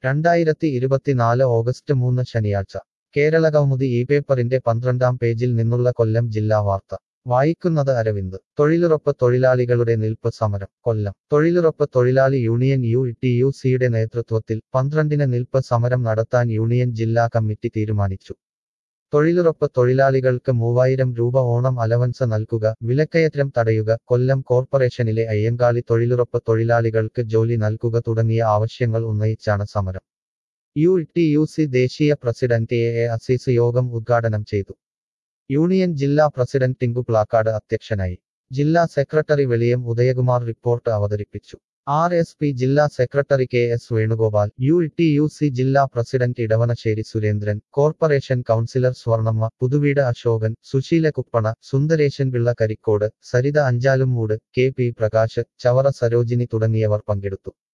രണ്ടായിരത്തി ഇരുപത്തിനാല് ഓഗസ്റ്റ് മൂന്ന് ശനിയാഴ്ച കേരള കൗമുദി ഈ പേപ്പറിന്റെ പന്ത്രണ്ടാം പേജിൽ നിന്നുള്ള കൊല്ലം ജില്ലാ വാർത്ത വായിക്കുന്നത് അരവിന്ദ് തൊഴിലുറപ്പ് തൊഴിലാളികളുടെ നിൽപ്പ് സമരം കൊല്ലം തൊഴിലുറപ്പ് തൊഴിലാളി യൂണിയൻ യു ടി യു സിയുടെ നേതൃത്വത്തിൽ പന്ത്രണ്ടിന് നിൽപ്പ് സമരം നടത്താൻ യൂണിയൻ ജില്ലാ കമ്മിറ്റി തീരുമാനിച്ചു തൊഴിലുറപ്പ് തൊഴിലാളികൾക്ക് മൂവായിരം രൂപ ഓണം അലവൻസ് നൽകുക വിലക്കയറ്റം തടയുക കൊല്ലം കോർപ്പറേഷനിലെ അയ്യങ്കാളി തൊഴിലുറപ്പ് തൊഴിലാളികൾക്ക് ജോലി നൽകുക തുടങ്ങിയ ആവശ്യങ്ങൾ ഉന്നയിച്ചാണ് സമരം യു ടി യു സി ദേശീയ പ്രസിഡന്റ് എ എ അസീസ് യോഗം ഉദ്ഘാടനം ചെയ്തു യൂണിയൻ ജില്ലാ പ്രസിഡന്റ് ടിങ്കു പ്ലാക്കാട് അധ്യക്ഷനായി ജില്ലാ സെക്രട്ടറി വെളിയം ഉദയകുമാർ റിപ്പോർട്ട് അവതരിപ്പിച്ചു ആർ എസ് പി ജില്ലാ secretary K S Venugopal U T U C ജില്ലാ president Edavanassery Surendran corporation councillor Swarnamma Puthuveedu Ashokan Susheela Kuppana Sundaresan Pillai Karicode Saritha Anchalumoodu K P Prakash Chavara Sarojini തുടങ്ങിയവർ പങ്കെടുത്തു